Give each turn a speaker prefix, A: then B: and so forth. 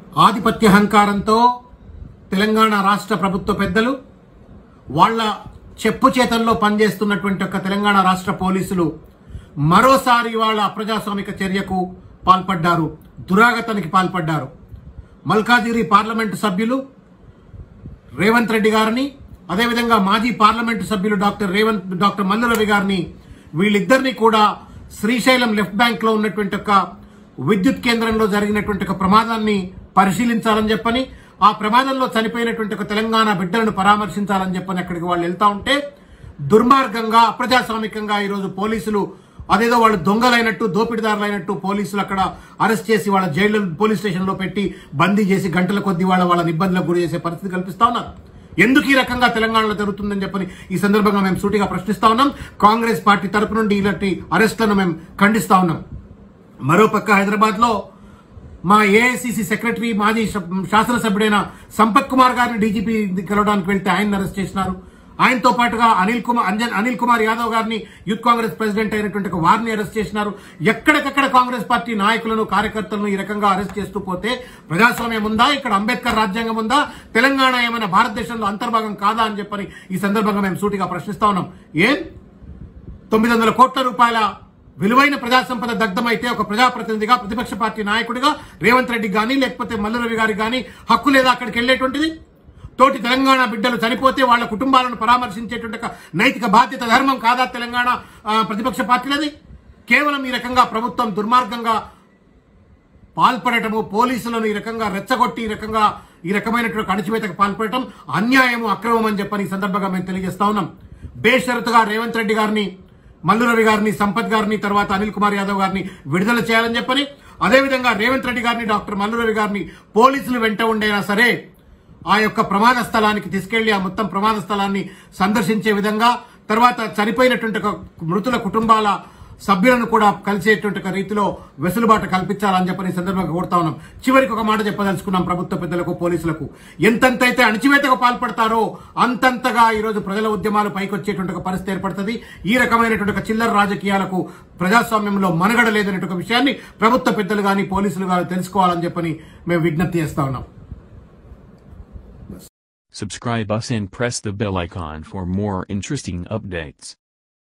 A: ఆధిపత్య అహంకారంతో తెలంగాణ రాష్ట్ర ప్రభుత్వ పెద్దలు వాళ్ళ చెప్పు చేతల్లో పనిచేస్తున్నటువంటి ఒక తెలంగాణ రాష్ట్ర పోలీసులు మరోసారి వాళ్ళ అప్రజాస్వామిక చర్యకు పాల్పడ్డారు దురాగతానికి పాల్పడ్డారు మల్కాజిగిరి పార్లమెంటు సభ్యులు రేవంత్ రెడ్డి గారిని అదేవిధంగా మాజీ పార్లమెంటు సభ్యులు డాక్టర్ రేవంత్ డాక్టర్ మల్లు రవి గారిని వీళ్ళిద్దరిని కూడా శ్రీశైలం లెఫ్ట్ బ్యాంక్ లో ఉన్నటువంటి ఒక విద్యుత్ కేంద్రంలో జరిగినటువంటి ఒక ప్రమాదాన్ని పరిశీలించాలని చెప్పని ఆ ప్రమాదంలో చనిపోయినటువంటి ఒక తెలంగాణ బిడ్డలను పరామర్శించాలని చెప్పని అక్కడికి వాళ్ళు వెళ్తా ఉంటే దుర్మార్గంగా అప్రజాస్వామికంగా ఈరోజు పోలీసులు అదేదో వాళ్ళు దొంగలైనట్టు దోపిడిదారులైనట్టు పోలీసులు అక్కడ అరెస్ట్ చేసి వాళ్ళ జైలు పోలీస్ స్టేషన్ లో పెట్టి బందీ చేసి గంటల కొద్ది వాళ్ళ వాళ్ళని ఇబ్బందులకు గురి చేసే పరిస్థితి కల్పిస్తా ఉన్నారు ఎందుకు ఈ రకంగా తెలంగాణలో జరుగుతుందని చెప్పని ఈ సందర్భంగా మేము సూటిగా ప్రశ్నిస్తా ఉన్నాం కాంగ్రెస్ పార్టీ తరపు నుండి ఇలాంటి అరెస్టులను మేము ఖండిస్తా ఉన్నాం మరోపక్క హైదరాబాద్ లో మా ఏఐసిసి సెక్రటరీ మాజీ శ- శాసనసభ్యుడైన సంపత్ కుమార్ గారిని డీజీపీ కలవడానికి వెళ్తే ఆయన అరెస్ట్ చేసినారు ఆయనతో పాటుగా అనిల్ కుమార్ అంజన్ అనిల్ కుమార్ యాదవ్ గారిని యూత్ కాంగ్రెస్ ప్రెసిడెంట్ అయినటువంటి ఒక వారిని అరెస్ట్ చేసినారు ఎక్కడికక్కడ కాంగ్రెస్ పార్టీ నాయకులను కార్యకర్తలను ఈ రకంగా అరెస్ట్ చేస్తూ పోతే ప్రజాస్వామ్యం ఉందా ఇక్కడ అంబేద్కర్ రాజ్యాంగం ఉందా తెలంగాణ ఏమైనా భారతదేశంలో అంతర్భాగం కాదా అని చెప్పని ఈ సందర్భంగా మేము సూటిగా ప్రశ్నిస్తా ఉన్నాం ఏం తొమ్మిది వందల కోట్ల రూపాయల విలువైన ప్రజా సంపద దగ్ధమైతే ఒక ప్రజాప్రతినిధిగా ప్రతిపక్ష పార్టీ నాయకుడిగా రేవంత్ రెడ్డి గాని లేకపోతే మల్లురవి గారికి గాని హక్కు లేదా అక్కడికి వెళ్లేటువంటిది తోటి తెలంగాణ బిడ్డలు చనిపోతే వాళ్ళ కుటుంబాలను పరామర్శించేటువంటి ఒక నైతిక బాధ్యత ధర్మం కాదా తెలంగాణ ఆ, ప్రతిపక్ష పార్టీలది కేవలం ఈ రకంగా ప్రభుత్వం దుర్మార్గంగా పాల్పడటము పోలీసులను ఈ రకంగా రెచ్చగొట్టి ఈ రకంగా ఈ రకమైనటువంటి అణచివేతకు పాల్పడటం అన్యాయము అక్రమం అని చెప్పని ఈ సందర్భంగా మేము తెలియజేస్తా ఉన్నాం బేషరతుగా రేవంత్ రెడ్డి గారిని మల్లు రవి గారిని సంపత్ గారిని తర్వాత అనిల్ కుమార్ యాదవ్ గారిని విడుదల చేయాలని చెప్పని అదేవిధంగా రేవంత్ రెడ్డి గారిని డాక్టర్ మల్లు రవి గారిని పోలీసులు వెంట ఉండైనా సరే ఆ యొక్క ప్రమాద స్థలానికి తీసుకెళ్లి ఆ మొత్తం ప్రమాద స్థలాన్ని సందర్శించే విధంగా తర్వాత చనిపోయినటువంటి ఒక మృతుల కుటుంబాల సభ్యులను కూడా కలిసేటువంటి ఒక రీతిలో వెసులుబాటు కల్పించాలని చెప్పని ఈ సందర్భంగా కోరుతా ఉన్నాం చివరికి ఒక మాట చెప్పదలుచుకున్నాం ప్రభుత్వ పెద్దలకు పోలీసులకు ఎంతెంతైతే అణచివేతకు పాల్పడతారో అంతంతగా ఈ రోజు ప్రజల ఉద్యమాలు పైకొచ్చేటువంటి ఒక పరిస్థితి ఏర్పడుతుంది ఈ రకమైనటువంటి ఒక చిల్లర రాజకీయాలకు ప్రజాస్వామ్యంలో మనగడ లేదనే ఒక విషయాన్ని ప్రభుత్వ పెద్దలు గాని పోలీసులు గాని తెలుసుకోవాలని చెప్పని మేము విజ్ఞప్తి చేస్తా ఉన్నాం
B: Subscribe us and press the bell icon for more interesting updates.